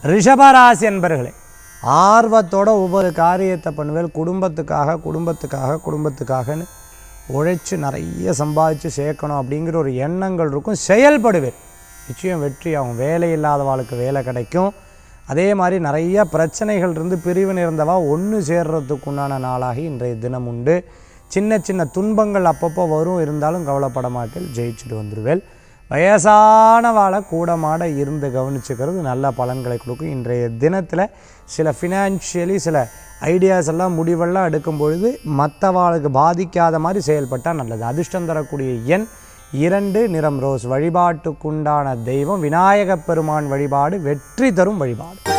ரிஷபராசி என்பர்களே ஆர்வத்தோட ஒவ்வொரு காரியத்தை பண்ணுவேன் குடும்பத்துக்காக குடும்பத்துக்காக குடும்பத்துக்காகன்னு உழைச்சி நிறைய சம்பாதிச்சு சேர்க்கணும் அப்படிங்கிற ஒரு எண்ணங்கள் இருக்கும் செயல்படுவேன் நிச்சயம் வெற்றி ஆகும் வேலை இல்லாதவாளுக்கு வேலை கிடைக்கும் அதே மாதிரி நிறைய பிரச்சனைகள் இருந்து பிரிவினை இருந்தவா ஒன்று சேர்றதுக்கு உண்டான நாளாகி இன்றைய தினம் உண்டு சின்ன சின்ன துன்பங்கள் அப்பப்போ வரும் இருந்தாலும் கவலைப்பட மாட்டேன் ஜெயிச்சுட்டு வந்துடுவேன் வயசானவாளை கூடமாட இருந்து கவனிச்சுக்கிறது நல்ல பலன்களை கொடுக்கும் இன்றைய தினத்தில் சில ஃபினான்ஷியலி சில ஐடியாஸ் எல்லாம் முடிவெல்லாம் எடுக்கும் பொழுது மற்றவாளுக்கு பாதிக்காத மாதிரி செயல்பட்டால் நல்லது அதிர்ஷ்டம் தரக்கூடிய எண் இரண்டு நிறம் ரோஸ் வழிபாட்டுக்குண்டான தெய்வம் விநாயகப் பெருமான் வழிபாடு வெற்றி தரும் வழிபாடு